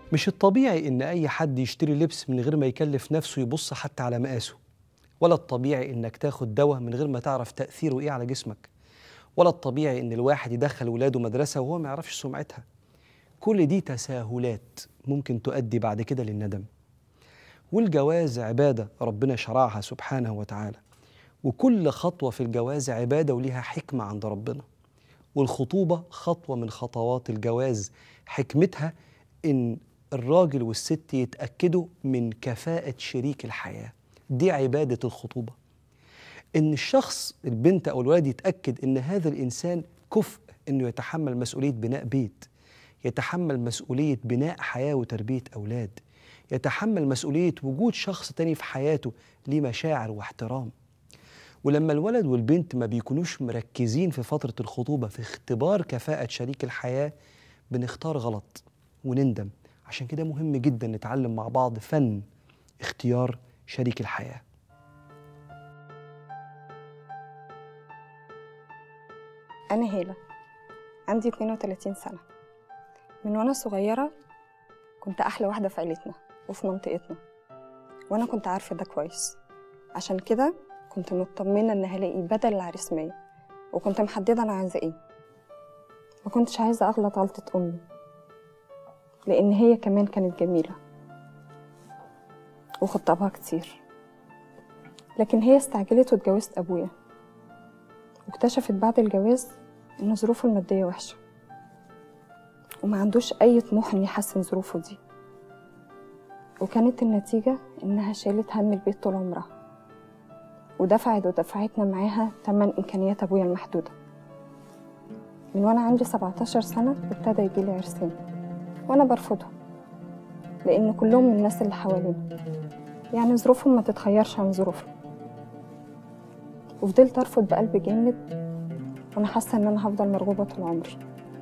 مش الطبيعي إن أي حد يشتري لبس من غير ما يكلف نفسه يبص حتى على مقاسه ولا الطبيعي إنك تاخد دواء من غير ما تعرف تأثيره إيه على جسمك ولا الطبيعي إن الواحد يدخل ولاده مدرسة وهو ما يعرفش سمعتها كل دي تساهلات ممكن تؤدي بعد كده للندم والجواز عبادة ربنا شرعها سبحانه وتعالى وكل خطوة في الجواز عبادة وليها حكمة عند ربنا والخطوبة خطوة من خطوات الجواز حكمتها إن الراجل والست يتأكدوا من كفاءة شريك الحياة دي عبادة الخطوبة إن الشخص البنت أو الولد يتأكد إن هذا الإنسان كفء إنه يتحمل مسؤولية بناء بيت يتحمل مسؤولية بناء حياة وتربية أولاد يتحمل مسؤولية وجود شخص تاني في حياته ليه مشاعر واحترام ولما الولد والبنت ما بيكونوش مركزين في فترة الخطوبة في اختبار كفاءة شريك الحياة بنختار غلط ونندم عشان كده مهم جدا نتعلم مع بعض فن اختيار شريك الحياه أنا هالة عندي 32 سنة من وأنا صغيرة كنت أحلى واحدة في عيلتنا وفي منطقتنا وأنا كنت عارفة ده كويس عشان كده كنت مطمنة إن هلاقي بدل العريس مية وكنت محددة أنا عايزة إيه ما كنتش عايزة أغلط غلطة أمي لأن هي كمان كانت جميلة وخطبها كتير لكن هي استعجلت واتجوزت أبويا واكتشفت بعد الجواز إن ظروفه المادية وحشة وما عندوش أي طموح إن يحسن ظروفه دي وكانت النتيجة إنها شالت هم البيت طول عمرها ودفعت ودفعتنا معاها تمن إمكانيات أبويا المحدودة من وأنا عندي 17 سنة ابتدى يجيلي عرسان وأنا برفضهم لأن كلهم من الناس اللي حوالينا يعني ظروفهم ما تتخيرش عن ظروفنا وفضلت أرفض بقلب جامد وأنا حاسة إن أنا هفضل مرغوبة طول عمري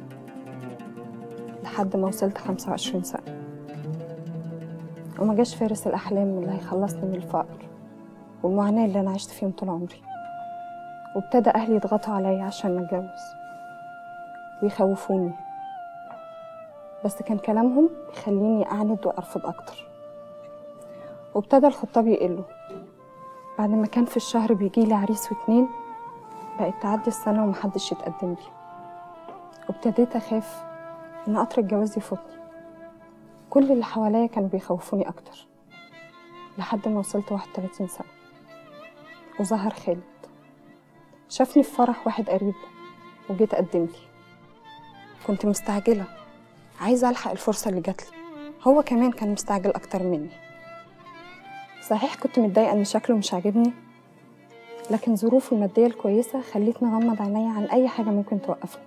لحد ما وصلت 25 سنة وما جاش فارس الأحلام اللي هيخلصني من الفقر والمعاناة اللي أنا عشت فيهم طول عمري وابتدى أهلي يضغطوا عليا عشان أتجوز ويخوفوني بس كان كلامهم بيخليني أعند وأرفض أكتر وابتدى الخطاب يقلوا بعد ما كان في الشهر بيجيلي عريس واتنين بقت تعدي السنة ومحدش يتقدم لي وابتديت أخاف إن قطر الجواز يفوتني كل اللي حواليا كانوا بيخوفوني أكتر لحد ما وصلت 31 سنة وظهر خالد شافني في فرح واحد قريب وجيت أقدم لي كنت مستعجلة عايزة ألحق الفرصة اللي جاتلي هو كمان كان مستعجل أكتر مني صحيح كنت متضايقة إن شكله مش عاجبني لكن ظروفه المادية الكويسة خلتني أغمض عينيا عن أي حاجة ممكن توقفني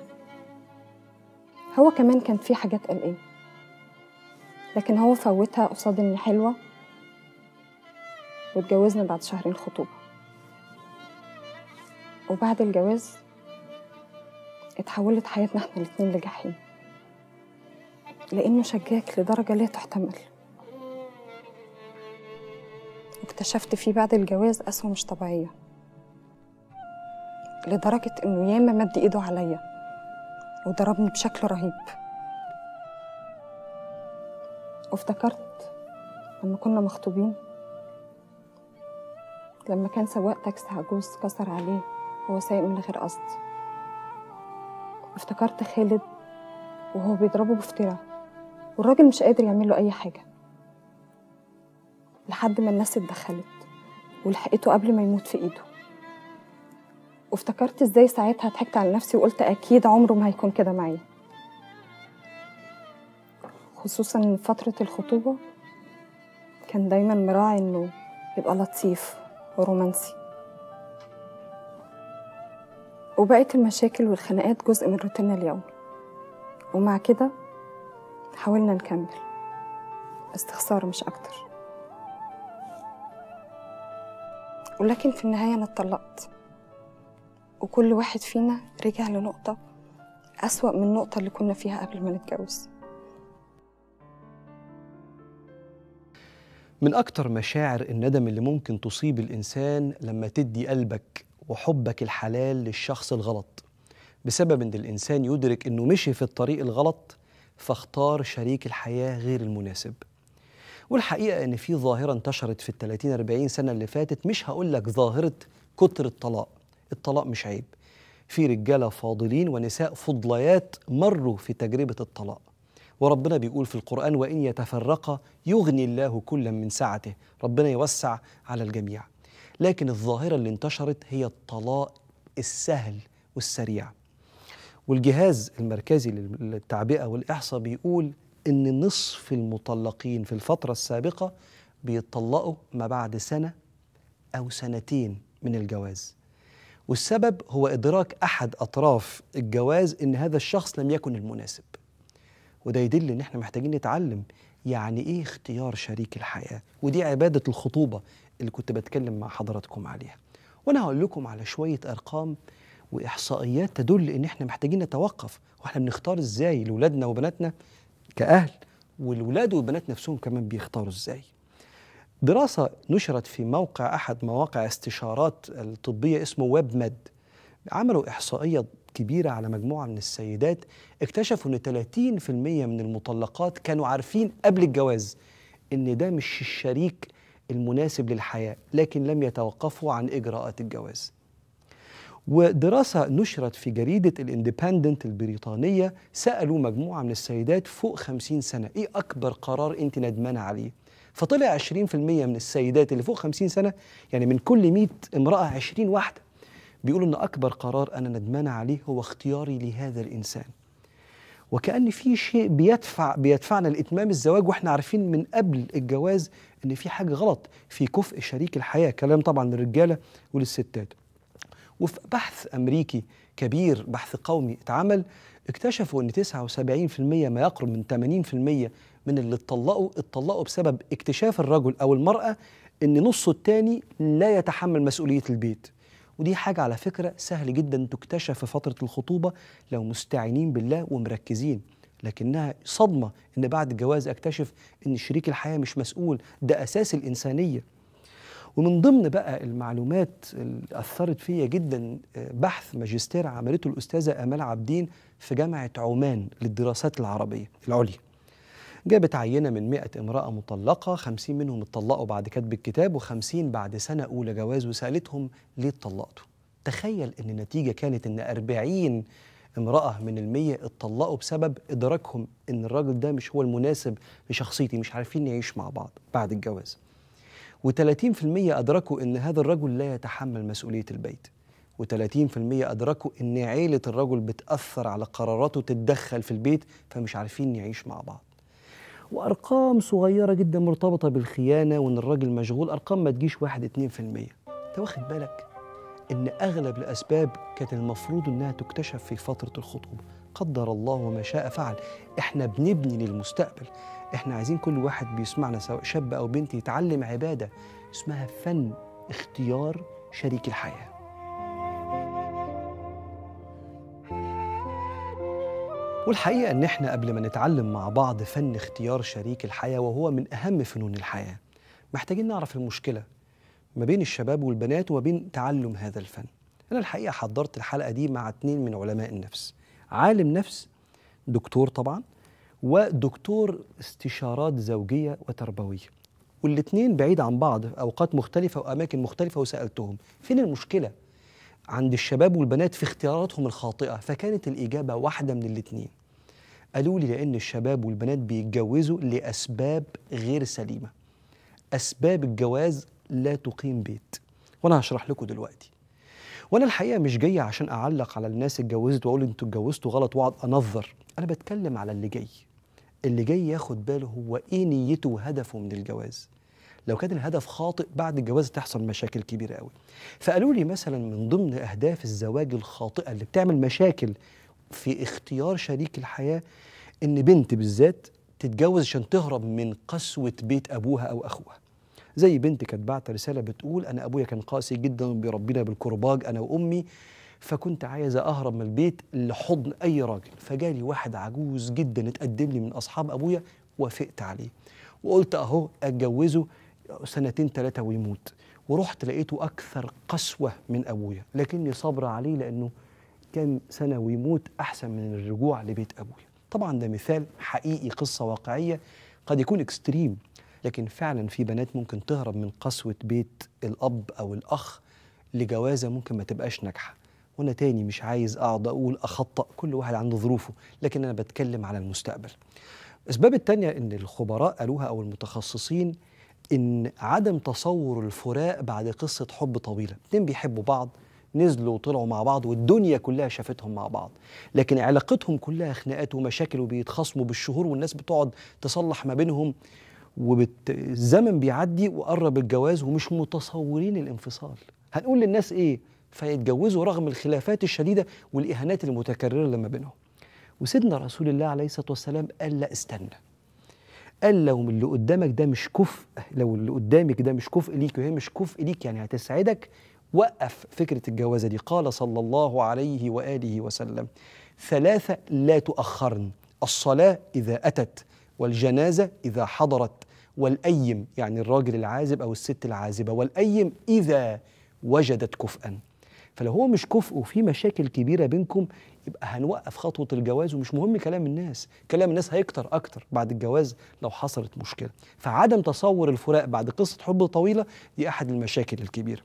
هو كمان كان في حاجات قلقان لكن هو فوتها قصاد إني حلوة واتجوزنا بعد شهرين خطوبة وبعد الجواز اتحولت حياتنا احنا الاتنين لجحيم لأنه شجاك لدرجة لا تحتمل واكتشفت فيه بعد الجواز قسوة مش طبيعية لدرجة إنه ياما مد إيده عليا وضربني بشكل رهيب وافتكرت لما كنا مخطوبين لما كان سواق تاكسي عجوز كسر عليه وهو سايق من غير قصد افتكرت خالد وهو بيضربه بفترة والراجل مش قادر يعمل له أي حاجة لحد ما الناس اتدخلت ولحقته قبل ما يموت في إيده وافتكرت ازاي ساعتها ضحكت على نفسي وقلت أكيد عمره ما هيكون كده معايا خصوصا إن فترة الخطوبة كان دايما مراعي إنه يبقى لطيف ورومانسي وبقت المشاكل والخناقات جزء من روتيننا اليومي ومع كده حاولنا نكمل استخسار مش أكتر ولكن في النهاية أنا اتطلقت وكل واحد فينا رجع لنقطة أسوأ من النقطة اللي كنا فيها قبل ما نتجوز من أكتر مشاعر الندم اللي ممكن تصيب الإنسان لما تدي قلبك وحبك الحلال للشخص الغلط بسبب إن الإنسان يدرك إنه مشي في الطريق الغلط فاختار شريك الحياة غير المناسب والحقيقة إن في ظاهرة انتشرت في ال 30 40 سنة اللي فاتت مش هقول لك ظاهرة كتر الطلاق الطلاق مش عيب في رجالة فاضلين ونساء فضليات مروا في تجربة الطلاق وربنا بيقول في القرآن وإن يتفرقا يغني الله كلا من سعته ربنا يوسع على الجميع لكن الظاهرة اللي انتشرت هي الطلاق السهل والسريع والجهاز المركزي للتعبئة والإحصاء بيقول إن نصف المطلقين في الفترة السابقة بيتطلقوا ما بعد سنة أو سنتين من الجواز والسبب هو إدراك أحد أطراف الجواز إن هذا الشخص لم يكن المناسب وده يدل إن إحنا محتاجين نتعلم يعني إيه اختيار شريك الحياة ودي عبادة الخطوبة اللي كنت بتكلم مع حضراتكم عليها وأنا هقول لكم على شوية أرقام وإحصائيات تدل إن إحنا محتاجين نتوقف وإحنا بنختار إزاي لأولادنا وبناتنا كأهل والولاد والبنات نفسهم كمان بيختاروا إزاي دراسة نشرت في موقع أحد مواقع استشارات الطبية اسمه ويب ميد عملوا إحصائية كبيرة على مجموعة من السيدات اكتشفوا أن 30% من المطلقات كانوا عارفين قبل الجواز أن ده مش الشريك المناسب للحياة لكن لم يتوقفوا عن إجراءات الجواز ودراسة نشرت في جريدة الاندبندنت البريطانية سألوا مجموعة من السيدات فوق 50 سنة إيه أكبر قرار أنت ندمانة عليه؟ فطلع 20% من السيدات اللي فوق 50 سنة يعني من كل 100 امرأة 20 واحدة بيقولوا إن أكبر قرار أنا ندمانة عليه هو اختياري لهذا الإنسان وكأن في شيء بيدفع بيدفعنا لإتمام الزواج وإحنا عارفين من قبل الجواز إن في حاجة غلط في كفء شريك الحياة كلام طبعا للرجالة وللستات وفي بحث أمريكي كبير بحث قومي اتعمل اكتشفوا ان 79% ما يقرب من 80% من اللي اتطلقوا اتطلقوا بسبب اكتشاف الرجل او المراه ان نصه الثاني لا يتحمل مسؤوليه البيت ودي حاجه على فكره سهل جدا تكتشف في فتره الخطوبه لو مستعينين بالله ومركزين لكنها صدمه ان بعد الجواز اكتشف ان شريك الحياه مش مسؤول ده اساس الانسانيه ومن ضمن بقى المعلومات اللي اثرت فيا جدا بحث ماجستير عملته الاستاذه امال عابدين في جامعه عمان للدراسات العربيه العليا جابت عينة من 100 امرأة مطلقة 50 منهم اتطلقوا بعد كتب الكتاب و50 بعد سنة أولى جواز وسألتهم ليه اتطلقتوا تخيل أن النتيجة كانت أن 40 امرأة من المية اتطلقوا بسبب إدراكهم أن الراجل ده مش هو المناسب لشخصيتي مش عارفين نعيش مع بعض بعد الجواز و30% أدركوا أن هذا الرجل لا يتحمل مسؤولية البيت و30% أدركوا أن عيلة الرجل بتأثر على قراراته تتدخل في البيت فمش عارفين نعيش مع بعض وأرقام صغيرة جدا مرتبطة بالخيانة وأن الراجل مشغول أرقام ما تجيش واحد اتنين في المية أنت واخد بالك أن أغلب الأسباب كانت المفروض أنها تكتشف في فترة الخطوبة قدر الله وما شاء فعل احنا بنبني للمستقبل احنا عايزين كل واحد بيسمعنا سواء شاب أو بنت يتعلم عبادة اسمها فن اختيار شريك الحياه والحقيقة إن إحنا قبل ما نتعلم مع بعض فن اختيار شريك الحياة وهو من أهم فنون الحياة محتاجين نعرف المشكلة ما بين الشباب والبنات وما بين تعلم هذا الفن أنا الحقيقة حضرت الحلقة دي مع اتنين من علماء النفس عالم نفس دكتور طبعا ودكتور استشارات زوجية وتربوية والاتنين بعيد عن بعض في أوقات مختلفة وأماكن مختلفة وسألتهم فين المشكلة عند الشباب والبنات في اختياراتهم الخاطئة فكانت الإجابة واحدة من الاتنين قالوا لي لأن الشباب والبنات بيتجوزوا لأسباب غير سليمة أسباب الجواز لا تقيم بيت وأنا هشرح لكم دلوقتي وأنا الحقيقة مش جاي عشان أعلق على الناس اتجوزت وأقول أنتوا اتجوزتوا غلط وأقعد أنظر أنا بتكلم على اللي جاي اللي جاي ياخد باله هو إيه نيته وهدفه من الجواز لو كان الهدف خاطئ بعد الجواز تحصل مشاكل كبيرة قوي فقالوا لي مثلا من ضمن أهداف الزواج الخاطئة اللي بتعمل مشاكل في اختيار شريك الحياة إن بنت بالذات تتجوز عشان تهرب من قسوة بيت أبوها أو أخوها زي بنت كانت بعت رسالة بتقول أنا أبويا كان قاسي جدا وبيربينا بالكرباج أنا وأمي فكنت عايزة أهرب من البيت لحضن أي راجل فجالي واحد عجوز جدا اتقدم لي من أصحاب أبويا وافقت عليه وقلت أهو أتجوزه سنتين ثلاثة ويموت ورحت لقيته أكثر قسوة من أبويا لكني صبر عليه لأنه كان سنة ويموت أحسن من الرجوع لبيت أبويا طبعا ده مثال حقيقي قصة واقعية قد يكون اكستريم لكن فعلا في بنات ممكن تهرب من قسوة بيت الأب أو الأخ لجوازة ممكن ما تبقاش ناجحة وأنا تاني مش عايز أقعد أقول أخطأ كل واحد عنده ظروفه لكن أنا بتكلم على المستقبل الأسباب التانية إن الخبراء قالوها أو المتخصصين إن عدم تصور الفراق بعد قصة حب طويلة اتنين بيحبوا بعض نزلوا وطلعوا مع بعض والدنيا كلها شافتهم مع بعض لكن علاقتهم كلها خناقات ومشاكل وبيتخاصموا بالشهور والناس بتقعد تصلح ما بينهم والزمن بيعدي وقرب الجواز ومش متصورين الانفصال هنقول للناس ايه فيتجوزوا رغم الخلافات الشديده والاهانات المتكرره لما بينهم وسيدنا رسول الله عليه الصلاه والسلام قال لا استنى قال لو اللي قدامك ده مش كفء لو اللي قدامك ده مش كفء ليك وهي مش كفء ليك يعني هتسعدك وقف فكره الجوازه دي قال صلى الله عليه واله وسلم ثلاثه لا تؤخرن الصلاه اذا اتت والجنازه اذا حضرت والايم يعني الراجل العازب او الست العازبه والايم اذا وجدت كفءا فلو هو مش كفء وفي مشاكل كبيره بينكم يبقى هنوقف خطوه الجواز ومش مهم كلام الناس كلام الناس هيكتر اكتر بعد الجواز لو حصلت مشكله فعدم تصور الفراق بعد قصه حب طويله دي احد المشاكل الكبيره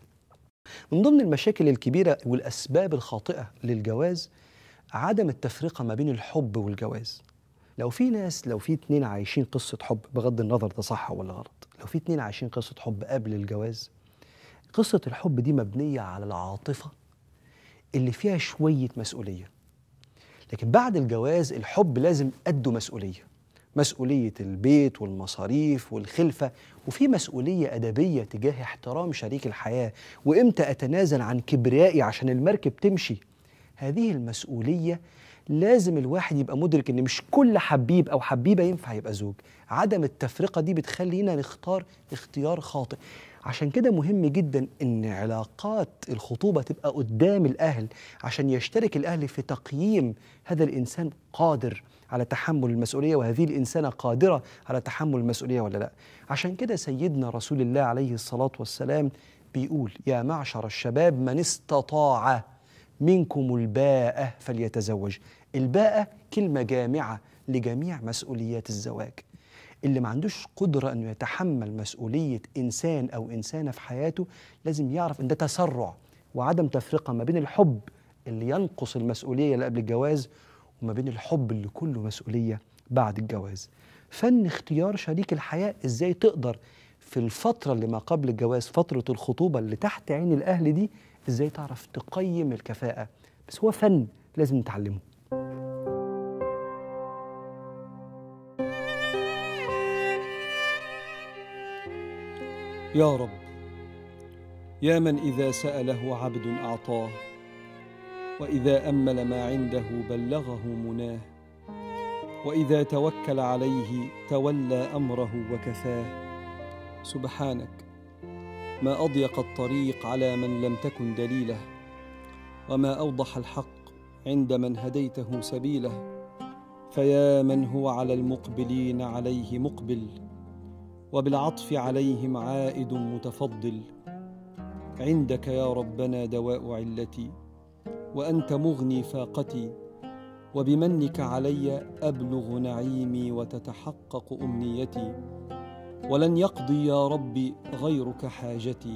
من ضمن المشاكل الكبيره والاسباب الخاطئه للجواز عدم التفرقه ما بين الحب والجواز لو في ناس لو في اتنين عايشين قصه حب بغض النظر ده صح ولا غلط لو في اتنين عايشين قصه حب قبل الجواز قصه الحب دي مبنيه على العاطفه اللي فيها شويه مسؤوليه لكن بعد الجواز الحب لازم قده مسؤوليه مسؤوليه البيت والمصاريف والخلفه وفي مسؤوليه ادبيه تجاه احترام شريك الحياه وامتى اتنازل عن كبريائي عشان المركب تمشي هذه المسؤوليه لازم الواحد يبقى مدرك ان مش كل حبيب او حبيبه ينفع يبقى زوج عدم التفرقه دي بتخلينا نختار اختيار خاطئ عشان كده مهم جدا ان علاقات الخطوبه تبقى قدام الاهل عشان يشترك الاهل في تقييم هذا الانسان قادر على تحمل المسؤوليه وهذه الانسانه قادره على تحمل المسؤوليه ولا لا عشان كده سيدنا رسول الله عليه الصلاه والسلام بيقول يا معشر الشباب من استطاع منكم الباءة فليتزوج الباءة كلمة جامعة لجميع مسؤوليات الزواج اللي ما عندوش قدرة أنه يتحمل مسؤولية إنسان أو إنسانة في حياته لازم يعرف أن ده تسرع وعدم تفرقة ما بين الحب اللي ينقص المسؤولية اللي قبل الجواز وما بين الحب اللي كله مسؤولية بعد الجواز فن اختيار شريك الحياة إزاي تقدر في الفترة اللي ما قبل الجواز فترة الخطوبة اللي تحت عين الأهل دي ازاي تعرف تقيم الكفاءة بس هو فن لازم نتعلمه يا رب يا من إذا سأله عبد أعطاه وإذا أمل ما عنده بلغه مناه وإذا توكل عليه تولى أمره وكفاه سبحانك ما اضيق الطريق على من لم تكن دليله وما اوضح الحق عند من هديته سبيله فيا من هو على المقبلين عليه مقبل وبالعطف عليهم عائد متفضل عندك يا ربنا دواء علتي وانت مغني فاقتي وبمنك علي ابلغ نعيمي وتتحقق امنيتي ولن يقضي يا ربي غيرك حاجتي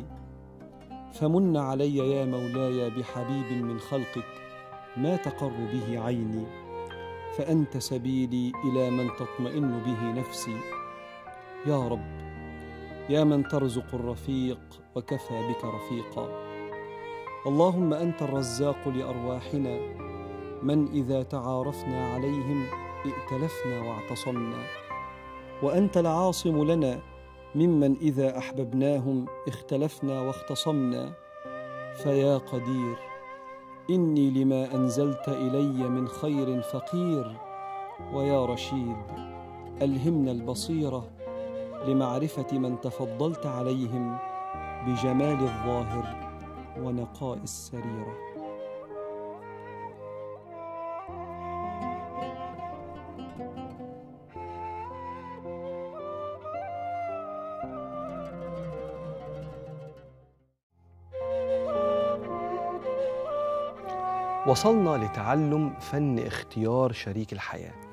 فمن علي يا مولاي بحبيب من خلقك ما تقر به عيني فانت سبيلي الى من تطمئن به نفسي يا رب يا من ترزق الرفيق وكفى بك رفيقا اللهم انت الرزاق لارواحنا من اذا تعارفنا عليهم ائتلفنا واعتصمنا وانت العاصم لنا ممن اذا احببناهم اختلفنا واختصمنا فيا قدير اني لما انزلت الي من خير فقير ويا رشيد الهمنا البصيره لمعرفه من تفضلت عليهم بجمال الظاهر ونقاء السريره وصلنا لتعلم فن اختيار شريك الحياة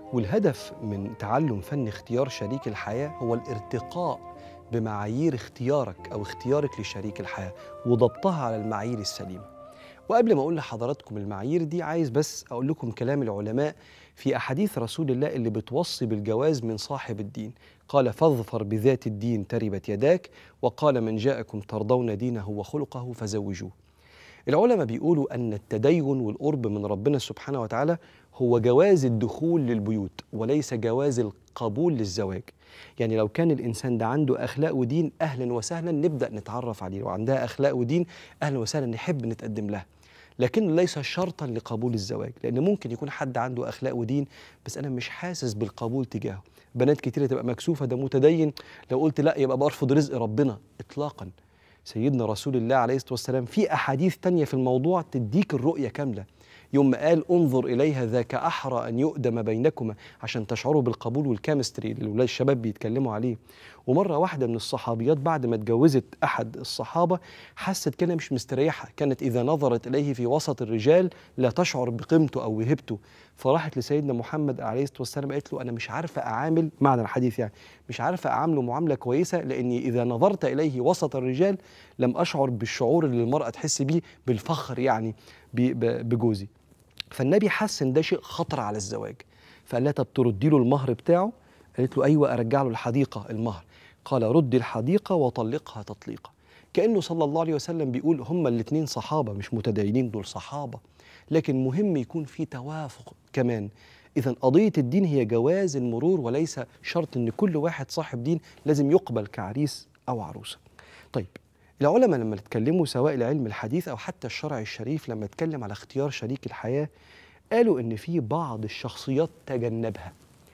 والهدف من تعلم فن اختيار شريك الحياة هو الارتقاء بمعايير اختيارك أو اختيارك لشريك الحياة وضبطها على المعايير السليمة وقبل ما أقول لحضراتكم المعايير دي عايز بس أقول لكم كلام العلماء في أحاديث رسول الله اللي بتوصي بالجواز من صاحب الدين قال فاظفر بذات الدين تربت يداك وقال من جاءكم ترضون دينه وخلقه فزوجوه العلماء بيقولوا أن التدين والقرب من ربنا سبحانه وتعالى هو جواز الدخول للبيوت وليس جواز القبول للزواج يعني لو كان الإنسان ده عنده أخلاق ودين أهلا وسهلا نبدأ نتعرف عليه لو عندها أخلاق ودين أهلا وسهلا نحب نتقدم لها لكن ليس شرطا لقبول الزواج لأن ممكن يكون حد عنده أخلاق ودين بس أنا مش حاسس بالقبول تجاهه بنات كتيرة تبقى مكسوفة ده متدين لو قلت لا يبقى برفض رزق ربنا إطلاقا سيدنا رسول الله عليه الصلاة والسلام في أحاديث تانية في الموضوع تديك الرؤية كاملة يوم ما قال انظر إليها ذاك أحرى أن يؤدم بينكما عشان تشعروا بالقبول والكيمستري اللي ولاد الشباب بيتكلموا عليه ومرة واحدة من الصحابيات بعد ما اتجوزت أحد الصحابة حست كده مش مستريحة كانت إذا نظرت إليه في وسط الرجال لا تشعر بقيمته أو وهبته فراحت لسيدنا محمد عليه الصلاة والسلام قالت له أنا مش عارفة أعامل معنى الحديث يعني مش عارفة أعامله معاملة كويسة لأني إذا نظرت إليه وسط الرجال لم أشعر بالشعور اللي المرأة تحس بيه بالفخر يعني ب- ب- بجوزي فالنبي حس ان ده شيء خطر على الزواج فقال لها طب تردي له المهر بتاعه قالت له ايوه ارجع له الحديقه المهر قال رد الحديقه وطلقها تطليقا كانه صلى الله عليه وسلم بيقول هما الاثنين صحابه مش متدينين دول صحابه لكن مهم يكون في توافق كمان اذا قضيه الدين هي جواز المرور وليس شرط ان كل واحد صاحب دين لازم يقبل كعريس او عروسه طيب العلماء لما اتكلموا سواء العلم الحديث او حتى الشرع الشريف لما اتكلم على اختيار شريك الحياه قالوا ان في بعض الشخصيات تجنبها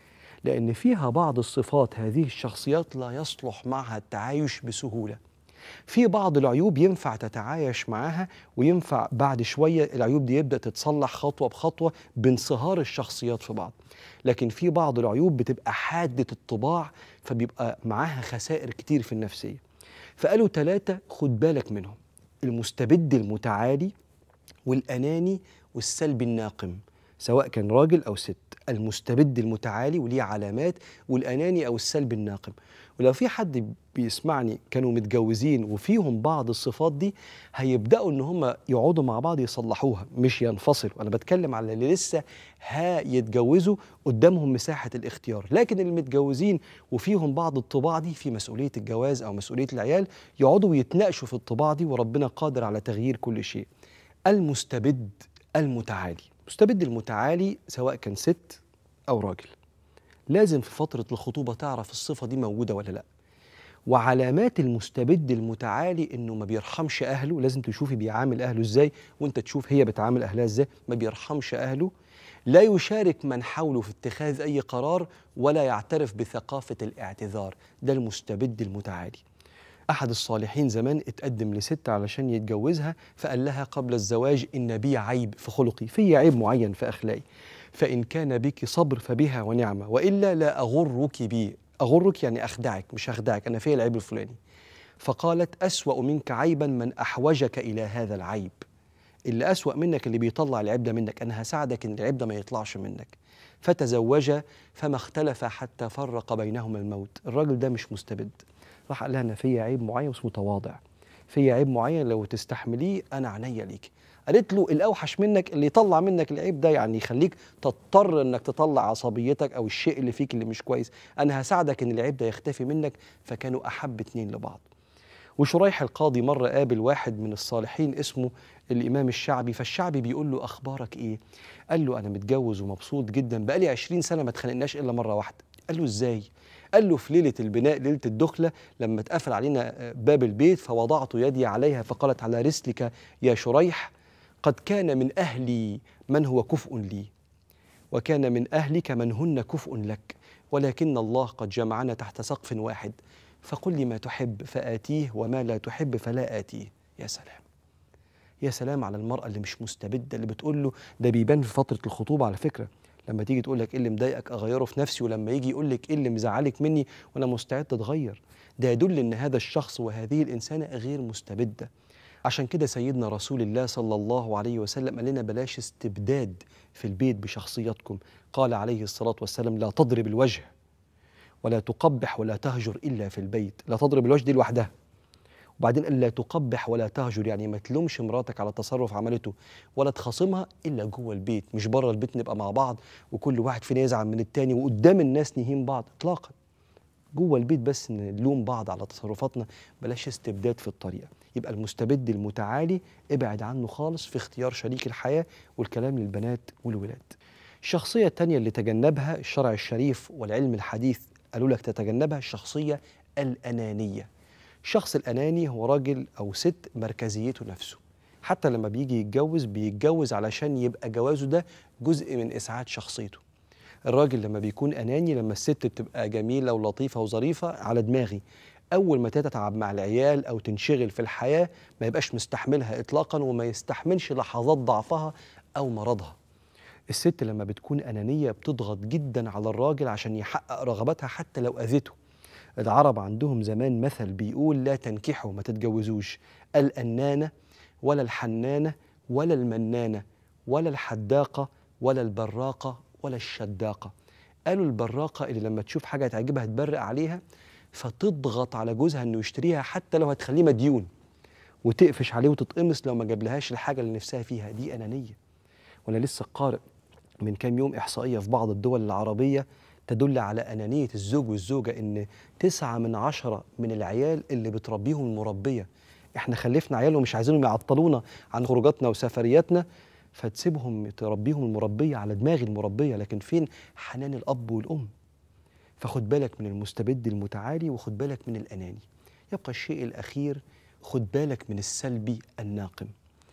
لان فيها بعض الصفات هذه الشخصيات لا يصلح معها التعايش بسهوله في بعض العيوب ينفع تتعايش معاها وينفع بعد شويه العيوب دي يبدا تتصلح خطوه بخطوه بانصهار الشخصيات في بعض لكن في بعض العيوب بتبقى حاده الطباع فبيبقى معاها خسائر كتير في النفسيه فقالوا ثلاثة خد بالك منهم المستبد المتعالي والأناني والسلبي الناقم سواء كان راجل أو ست المستبد المتعالي وليه علامات والأناني أو السلبي الناقم ولو في حد بيسمعني كانوا متجوزين وفيهم بعض الصفات دي هيبدأوا إن هم يقعدوا مع بعض يصلحوها مش ينفصلوا أنا بتكلم على اللي لسه ها يتجوزوا قدامهم مساحة الاختيار لكن اللي متجوزين وفيهم بعض الطباع دي في مسؤولية الجواز أو مسؤولية العيال يقعدوا ويتناقشوا في الطباع دي وربنا قادر على تغيير كل شيء المستبد المتعالي المستبد المتعالي سواء كان ست أو راجل لازم في فترة الخطوبة تعرف الصفة دي موجودة ولا لأ وعلامات المستبد المتعالي انه ما بيرحمش اهله لازم تشوفي بيعامل اهله ازاي وانت تشوف هي بتعامل اهلها ازاي ما بيرحمش اهله لا يشارك من حوله في اتخاذ اي قرار ولا يعترف بثقافه الاعتذار ده المستبد المتعالي احد الصالحين زمان اتقدم لست علشان يتجوزها فقال لها قبل الزواج ان بي عيب في خلقي في عيب معين في اخلاقي فان كان بك صبر فبها ونعمه والا لا اغرك بي اغرك يعني اخدعك مش اخدعك انا فيا العيب الفلاني فقالت اسوا منك عيبا من احوجك الى هذا العيب اللي اسوا منك اللي بيطلع العيب ده منك انا هساعدك ان العيب ده ما يطلعش منك فتزوجا فما اختلف حتى فرق بينهما الموت الراجل ده مش مستبد راح قال لها انا فيا عيب معين بس متواضع فيا عيب معين لو تستحمليه انا عينيا ليك قالت له الاوحش منك اللي يطلع منك العيب ده يعني يخليك تضطر انك تطلع عصبيتك او الشيء اللي فيك اللي مش كويس انا هساعدك ان العيب ده يختفي منك فكانوا احب اتنين لبعض وشريح القاضي مرة قابل واحد من الصالحين اسمه الإمام الشعبي فالشعبي بيقول له أخبارك إيه؟ قال له أنا متجوز ومبسوط جدا بقالي عشرين سنة ما اتخانقناش إلا مرة واحدة قال له إزاي؟ قال له في ليلة البناء ليلة الدخلة لما اتقفل علينا باب البيت فوضعت يدي عليها فقالت على رسلك يا شريح قد كان من أهلي من هو كفء لي وكان من أهلك من هن كفء لك ولكن الله قد جمعنا تحت سقف واحد فقل لي ما تحب فآتيه وما لا تحب فلا آتيه يا سلام يا سلام على المرأة اللي مش مستبدة اللي بتقول له ده بيبان في فترة الخطوبة على فكرة لما تيجي تقول لك ايه اللي مضايقك اغيره في نفسي ولما يجي يقول لك ايه اللي مزعلك مني وانا مستعد اتغير ده يدل ان هذا الشخص وهذه الانسانه غير مستبده عشان كده سيدنا رسول الله صلى الله عليه وسلم قال لنا بلاش استبداد في البيت بشخصياتكم قال عليه الصلاة والسلام لا تضرب الوجه ولا تقبح ولا تهجر إلا في البيت لا تضرب الوجه دي لوحدها وبعدين قال لا تقبح ولا تهجر يعني ما تلومش مراتك على تصرف عملته ولا تخاصمها الا جوه البيت مش بره البيت نبقى مع بعض وكل واحد فينا يزعل من التاني وقدام الناس نهين بعض اطلاقا جوه البيت بس نلوم بعض على تصرفاتنا بلاش استبداد في الطريقه يبقى المستبد المتعالي ابعد عنه خالص في اختيار شريك الحياه والكلام للبنات والولاد الشخصيه الثانيه اللي تجنبها الشرع الشريف والعلم الحديث قالوا لك تتجنبها الشخصيه الانانيه الشخص الأناني هو راجل أو ست مركزيته نفسه حتى لما بيجي يتجوز بيتجوز علشان يبقى جوازه ده جزء من إسعاد شخصيته الراجل لما بيكون أناني لما الست بتبقى جميلة ولطيفة وظريفة على دماغي أول ما تتعب مع العيال أو تنشغل في الحياة ما يبقاش مستحملها إطلاقا وما يستحملش لحظات ضعفها أو مرضها الست لما بتكون أنانية بتضغط جدا على الراجل عشان يحقق رغباتها حتى لو أذته العرب عندهم زمان مثل بيقول لا تنكحوا ما تتجوزوش الأنانة ولا الحنانة ولا المنانة ولا الحداقة ولا البراقة ولا الشداقة قالوا البراقة اللي لما تشوف حاجة تعجبها تبرق عليها فتضغط على جوزها انه يشتريها حتى لو هتخليه مديون وتقفش عليه وتتقمص لو ما جابلهاش الحاجة اللي نفسها فيها دي أنانية وأنا لسه قارئ من كام يوم إحصائية في بعض الدول العربية تدل على أنانية الزوج والزوجة إن تسعة من عشرة من العيال اللي بتربيهم المربية إحنا خلفنا عيال ومش عايزينهم يعطلونا عن خروجاتنا وسفرياتنا فتسيبهم تربيهم المربية على دماغ المربية لكن فين حنان الأب والأم فخد بالك من المستبد المتعالي وخد بالك من الأناني يبقى الشيء الأخير خد بالك من السلبي الناقم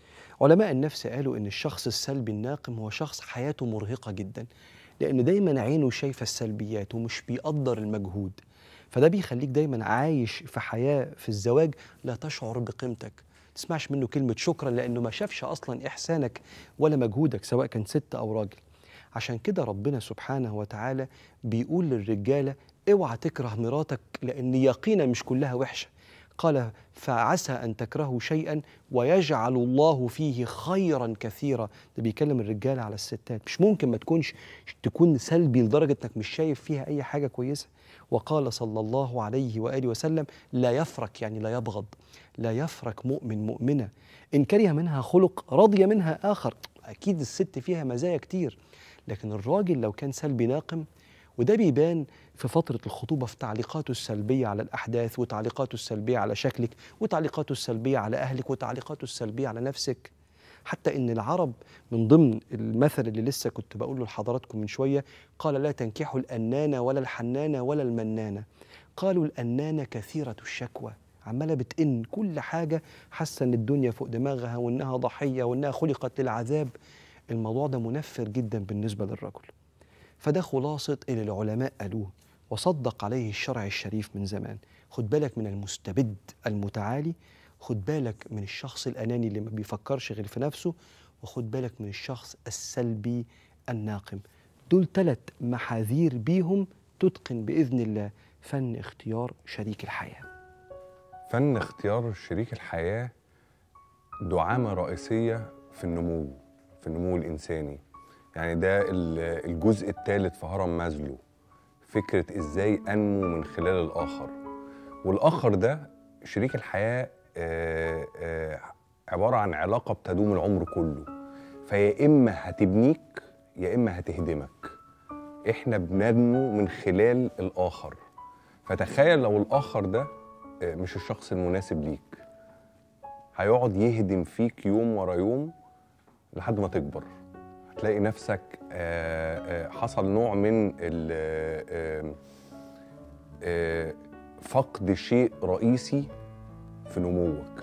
علماء النفس قالوا إن الشخص السلبي الناقم هو شخص حياته مرهقة جدا لأن دايما عينه شايفة السلبيات ومش بيقدر المجهود فده بيخليك دايما عايش في حياة في الزواج لا تشعر بقيمتك تسمعش منه كلمة شكرا لأنه ما شافش أصلا إحسانك ولا مجهودك سواء كان ست أو راجل عشان كده ربنا سبحانه وتعالى بيقول للرجالة اوعى تكره مراتك لأن يقينا مش كلها وحشة قال فعسى أن تكرهوا شيئا ويجعل الله فيه خيرا كثيرا ده بيكلم الرجال على الستات مش ممكن ما تكونش تكون سلبي لدرجة أنك مش شايف فيها أي حاجة كويسة وقال صلى الله عليه وآله وسلم لا يفرك يعني لا يبغض لا يفرك مؤمن مؤمنة إن كره منها خلق رضي منها آخر أكيد الست فيها مزايا كتير لكن الراجل لو كان سلبي ناقم وده بيبان في فترة الخطوبة في تعليقاته السلبية على الأحداث وتعليقاته السلبية على شكلك وتعليقاته السلبية على أهلك وتعليقاته السلبية على نفسك حتى إن العرب من ضمن المثل اللي لسه كنت بقوله لحضراتكم من شوية قال لا تنكحوا الأنانة ولا الحنانة ولا المنانة قالوا الأنانة كثيرة الشكوى عمالة بتئن كل حاجة حاسة إن الدنيا فوق دماغها وإنها ضحية وإنها خلقت للعذاب الموضوع ده منفر جدا بالنسبة للرجل فده خلاصة اللي العلماء قالوه وصدق عليه الشرع الشريف من زمان خد بالك من المستبد المتعالي خد بالك من الشخص الأناني اللي ما بيفكرش غير في نفسه وخد بالك من الشخص السلبي الناقم دول ثلاث محاذير بيهم تتقن بإذن الله فن اختيار شريك الحياة فن اختيار شريك الحياة دعامة رئيسية في النمو في النمو الإنساني يعني ده ال- الجزء الثالث في هرم مازلو فكرة إزاي أنمو من خلال الآخر والآخر ده شريك الحياة آه، آه، عبارة عن علاقة بتدوم العمر كله فيا إما هتبنيك يا إما هتهدمك إحنا بننمو من خلال الآخر فتخيل لو الآخر ده آه، مش الشخص المناسب ليك هيقعد يهدم فيك يوم ورا يوم لحد ما تكبر هتلاقي نفسك آه، آه، حصل نوع من ال- آه، آه، فقد شيء رئيسي في نموك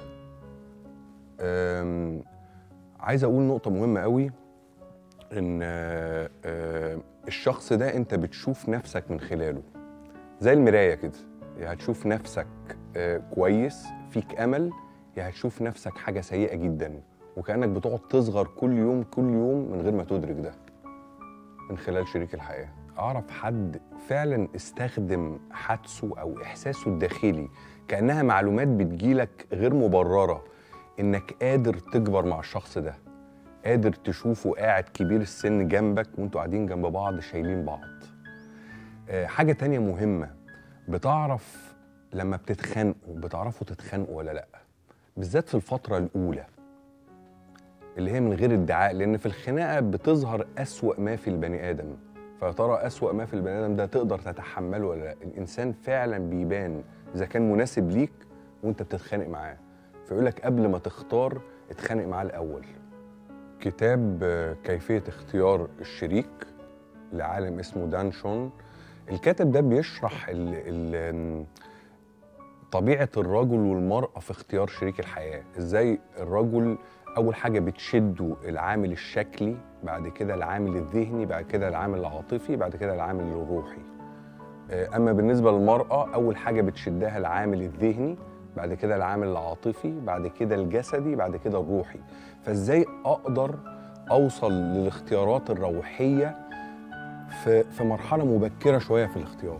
آم، عايز اقول نقطه مهمه قوي ان آه، آه، الشخص ده انت بتشوف نفسك من خلاله زي المرايه كده يا هتشوف نفسك آه، كويس فيك امل يا هتشوف نفسك حاجه سيئه جدا وكانك بتقعد تصغر كل يوم كل يوم من غير ما تدرك ده من خلال شريك الحياه اعرف حد فعلا استخدم حدسه او احساسه الداخلي كانها معلومات بتجيلك غير مبرره انك قادر تكبر مع الشخص ده قادر تشوفه قاعد كبير السن جنبك وانتوا قاعدين جنب بعض شايلين بعض آه، حاجة تانية مهمة بتعرف لما بتتخانقوا بتعرفوا تتخانقوا ولا لأ بالذات في الفترة الأولى اللي هي من غير ادعاء لأن في الخناقة بتظهر أسوأ ما في البني آدم فيا ترى أسوأ ما في البني آدم ده تقدر تتحمله ولا لأ الإنسان فعلا بيبان إذا كان مناسب ليك وأنت بتتخانق معاه فيقول لك قبل ما تختار اتخانق معاه الأول كتاب آه، كيفية اختيار الشريك لعالم اسمه دان شون الكاتب ده بيشرح ال ال طبيعة الرجل والمرأة في اختيار شريك الحياة ازاي الرجل أول حاجة بتشده العامل الشكلي بعد كده العامل الذهني بعد كده العامل العاطفي بعد كده العامل الروحي آه، أما بالنسبة للمرأة أول حاجة بتشدها العامل الذهني بعد كده العامل العاطفي بعد كده الجسدي بعد كده الروحي فازاي أقدر أوصل للاختيارات الروحية في في مرحلة مبكرة شوية في الاختيار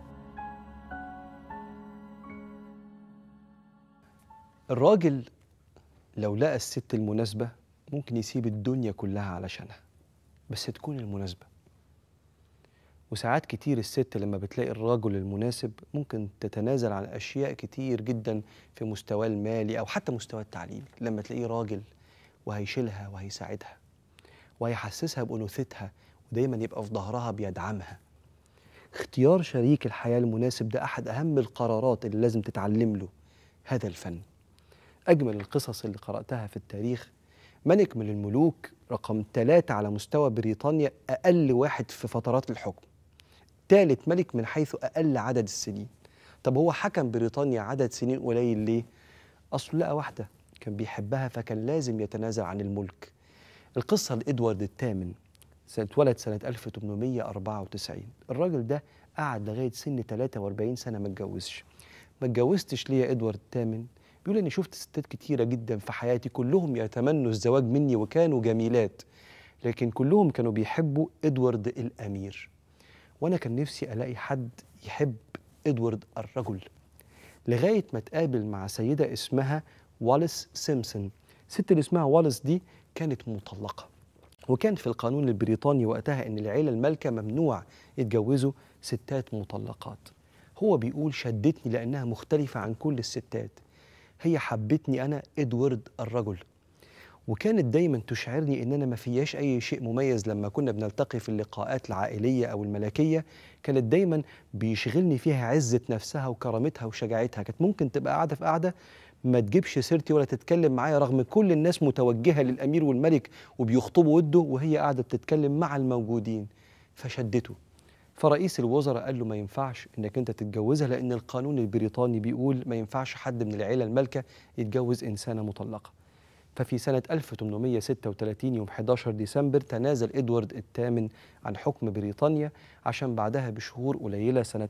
الراجل لو لقى الست المناسبة ممكن يسيب الدنيا كلها علشانها بس تكون المناسبة وساعات كتير الست لما بتلاقي الرجل المناسب ممكن تتنازل عن أشياء كتير جدا في مستواه المالي أو حتى مستواه التعليمي لما تلاقيه راجل وهيشيلها وهيساعدها وهيحسسها بأنوثتها ودايما يبقى في ظهرها بيدعمها اختيار شريك الحياة المناسب ده أحد أهم القرارات اللي لازم تتعلم له هذا الفن أجمل القصص اللي قرأتها في التاريخ ملك من الملوك رقم ثلاثة على مستوى بريطانيا أقل واحد في فترات الحكم ثالث ملك من حيث أقل عدد السنين طب هو حكم بريطانيا عدد سنين قليل ليه؟ أصله لقى واحدة كان بيحبها فكان لازم يتنازل عن الملك القصة لإدوارد الثامن سنة اتولد سنة 1894 الراجل ده قعد لغاية سن 43 سنة ما اتجوزش ما اتجوزتش ليه يا ادوارد الثامن بيقول اني شفت ستات كتيره جدا في حياتي كلهم يتمنوا الزواج مني وكانوا جميلات لكن كلهم كانوا بيحبوا ادوارد الامير وانا كان نفسي الاقي حد يحب ادوارد الرجل لغايه ما اتقابل مع سيده اسمها واليس سيمسون الست اللي اسمها واليس دي كانت مطلقه وكان في القانون البريطاني وقتها ان العيله المالكه ممنوع يتجوزوا ستات مطلقات هو بيقول شدتني لانها مختلفه عن كل الستات هي حبتني انا ادوارد الرجل وكانت دايما تشعرني ان انا ما فياش اي شيء مميز لما كنا بنلتقي في اللقاءات العائليه او الملكيه كانت دايما بيشغلني فيها عزه نفسها وكرامتها وشجاعتها كانت ممكن تبقى قاعده في قاعده ما تجيبش سيرتي ولا تتكلم معايا رغم كل الناس متوجهه للامير والملك وبيخطبوا وده وهي قاعده بتتكلم مع الموجودين فشدته فرئيس الوزراء قال له ما ينفعش انك انت تتجوزها لان القانون البريطاني بيقول ما ينفعش حد من العيله المالكه يتجوز انسانه مطلقه ففي سنة 1836 يوم 11 ديسمبر تنازل إدوارد الثامن عن حكم بريطانيا عشان بعدها بشهور قليلة سنة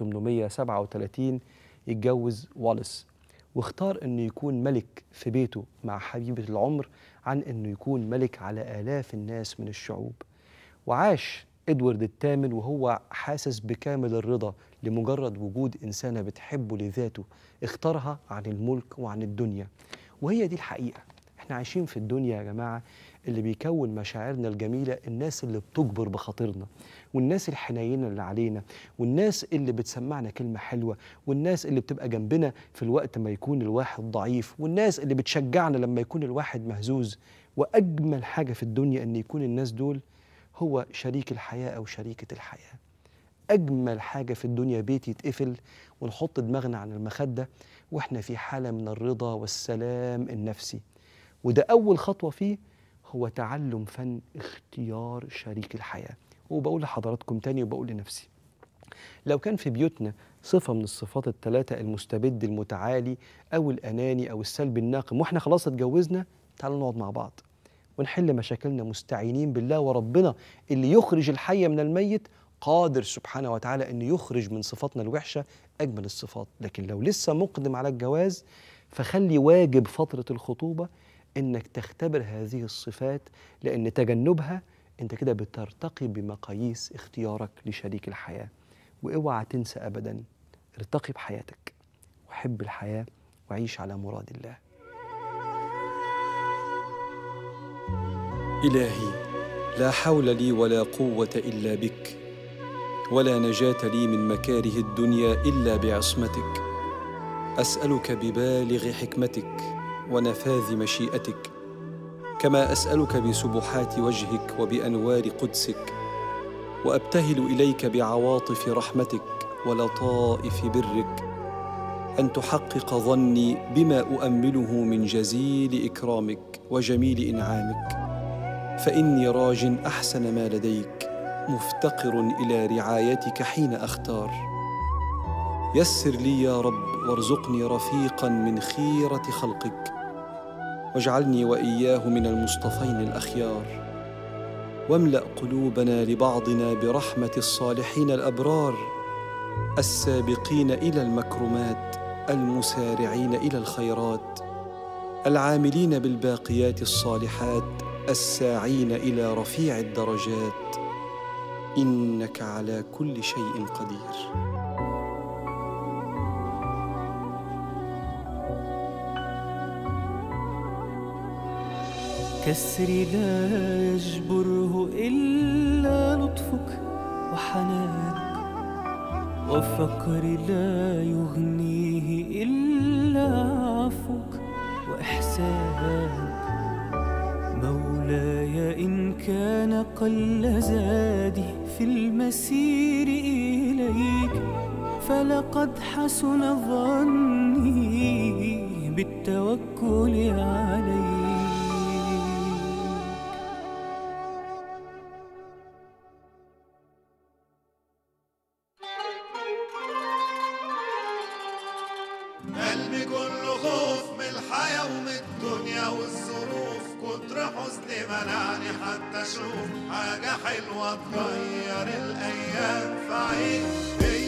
1837 يتجوز واليس واختار انه يكون ملك في بيته مع حبيبة العمر عن انه يكون ملك على آلاف الناس من الشعوب وعاش ادوارد الثامن وهو حاسس بكامل الرضا لمجرد وجود انسانه بتحبه لذاته اختارها عن الملك وعن الدنيا وهي دي الحقيقه احنا عايشين في الدنيا يا جماعه اللي بيكون مشاعرنا الجميله الناس اللي بتجبر بخاطرنا والناس الحنينه اللي علينا والناس اللي بتسمعنا كلمه حلوه والناس اللي بتبقى جنبنا في الوقت ما يكون الواحد ضعيف والناس اللي بتشجعنا لما يكون الواحد مهزوز واجمل حاجه في الدنيا ان يكون الناس دول هو شريك الحياة أو شريكة الحياة أجمل حاجة في الدنيا بيت يتقفل ونحط دماغنا على المخدة وإحنا في حالة من الرضا والسلام النفسي وده أول خطوة فيه هو تعلم فن اختيار شريك الحياة وبقول لحضراتكم تاني وبقول لنفسي لو كان في بيوتنا صفة من الصفات الثلاثة المستبد المتعالي أو الأناني أو السلب الناقم وإحنا خلاص اتجوزنا تعالوا نقعد مع بعض ونحل مشاكلنا مستعينين بالله وربنا اللي يخرج الحي من الميت قادر سبحانه وتعالى أن يخرج من صفاتنا الوحشة أجمل الصفات لكن لو لسه مقدم على الجواز فخلي واجب فترة الخطوبة إنك تختبر هذه الصفات لأن تجنبها أنت كده بترتقي بمقاييس اختيارك لشريك الحياة واوعى تنسى أبدا ارتقي بحياتك وحب الحياة وعيش على مراد الله الهي لا حول لي ولا قوه الا بك ولا نجاه لي من مكاره الدنيا الا بعصمتك اسالك ببالغ حكمتك ونفاذ مشيئتك كما اسالك بسبحات وجهك وبانوار قدسك وابتهل اليك بعواطف رحمتك ولطائف برك ان تحقق ظني بما اؤمله من جزيل اكرامك وجميل انعامك فاني راج احسن ما لديك مفتقر الى رعايتك حين اختار يسر لي يا رب وارزقني رفيقا من خيره خلقك واجعلني واياه من المصطفين الاخيار واملا قلوبنا لبعضنا برحمه الصالحين الابرار السابقين الى المكرمات المسارعين الى الخيرات العاملين بالباقيات الصالحات الساعين الى رفيع الدرجات انك على كل شيء قدير كسري لا يجبره إلا لطفك وحنانك وفقري لا يغنيه إلا عفوك وإحسانك مولاي إن كان قل زادي في المسير إليك فلقد حسن ظني بالتوكل عليك قلبي كله خوف من الحياة ومن الدنيا والظروف كتر حزني منعني حتى اشوف حاجة حلوة تغير الايام فعيش